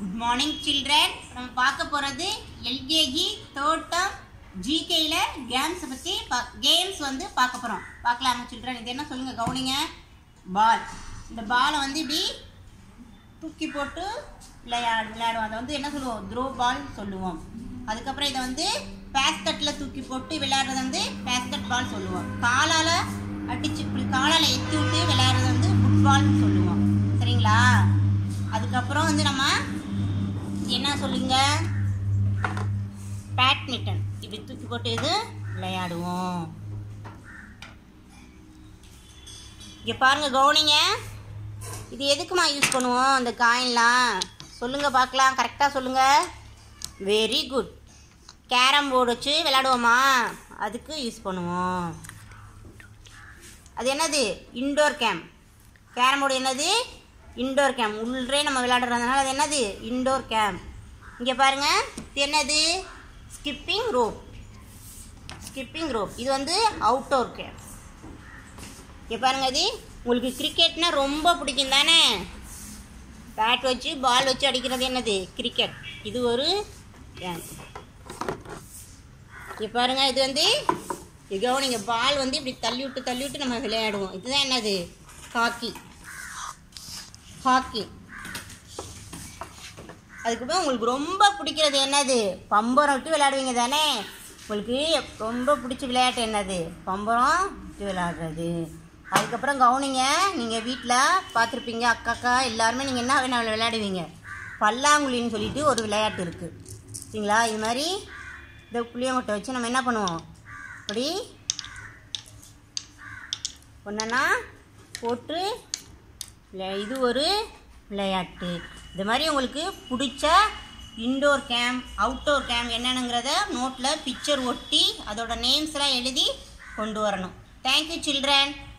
good morning children நம்ம பார்க்க போகிறது எல்கேஜி தோட்டம் ஜிகேயில் கேம்ஸை பற்றி பா கேம்ஸ் வந்து பார்க்க போகிறோம் பார்க்கலாமா சில்ட்ரன் இது என்ன சொல்லுங்கள் கவனிங்க பால் இந்த பாலை வந்து இப்படி தூக்கி போட்டு விளையாடு விளையாடுவோம் அதை வந்து என்ன சொல்லுவோம் த்ரோ பால் சொல்லுவோம் அதுக்கப்புறம் இதை வந்து பேஸ்கட்டில் தூக்கி போட்டு விளையாடுறது வந்து பேஸ்கட் பால் சொல்லுவோம் காலால் அடிச்சு இப்படி காலால் எத்தி விட்டு விளையாடுறது வந்து ஃபுட்பால்னு சொல்லுவோம் சரிங்களா அதுக்கப்புறம் வந்து நம்ம என்ன சொல்லுங்க பேட்மிட்டன் இப்படி தூக்கி போட்டு இது விளையாடுவோம் இங்கே பாருங்க கவுனிங்க இது எதுக்குமா யூஸ் பண்ணுவோம் இந்த காயின்லாம் சொல்லுங்க பார்க்கலாம் கரெக்டாக சொல்லுங்க வெரி குட் கேரம் போர்டு வச்சு விளையாடுவோமா அதுக்கு யூஸ் பண்ணுவோம் அது என்னது இன்டோர் கேம் கேரம் போர்டு என்னது இன்டோர் கேம் உள்ளே நம்ம விளையாடுறதுனால அது என்னது இன்டோர் கேம் இங்கே பாருங்க இது என்னது ஸ்கிப்பிங் ரோப் ஸ்கிப்பிங் ரோப் இது வந்து அவுட்டோர் கேம் இங்கே பாருங்க இது உங்களுக்கு கிரிக்கெட்னா ரொம்ப பிடிக்கும் தானே பேட் வச்சு பால் வச்சு அடிக்கிறது என்னது கிரிக்கெட் இது ஒரு கேம் இங்கே பாருங்க இது வந்து இது கவனிங்க பால் வந்து இப்படி தள்ளி விட்டு தள்ளி விட்டு நம்ம விளையாடுவோம் இதுதான் என்னது ஹாக்கி ஹாக்கி அதுக்கப்புறம் உங்களுக்கு ரொம்ப பிடிக்கிறது என்னது பம்பரம் விட்டு விளையாடுவீங்க தானே உங்களுக்கு ரொம்ப பிடிச்ச விளையாட்டு என்னது பம்பரம் விட்டு விளையாடுறது அதுக்கப்புறம் கவனிங்க நீங்கள் வீட்டில் பார்த்துருப்பீங்க அக்காக்கா எல்லாருமே நீங்கள் என்ன வேணா விளையாடுவீங்க பல்லாங்குழின்னு சொல்லிட்டு ஒரு விளையாட்டு இருக்குது சரிங்களா இது மாதிரி இந்த புளியங்கொட்டை வச்சு நம்ம என்ன பண்ணுவோம் இப்படி ஒன்றா போட்டு விளை- இது ஒரு விளையாட்டு இது மாதிரி உங்களுக்கு பிடிச்ச இன்டோர் கேம் அவுட்டோர் கேம் என்னென்னங்கிறத நோட்டில் பிக்சர் ஒட்டி அதோட நேம்ஸ்லாம் எழுதி கொண்டு வரணும் தேங்க்யூ சில்ட்ரன்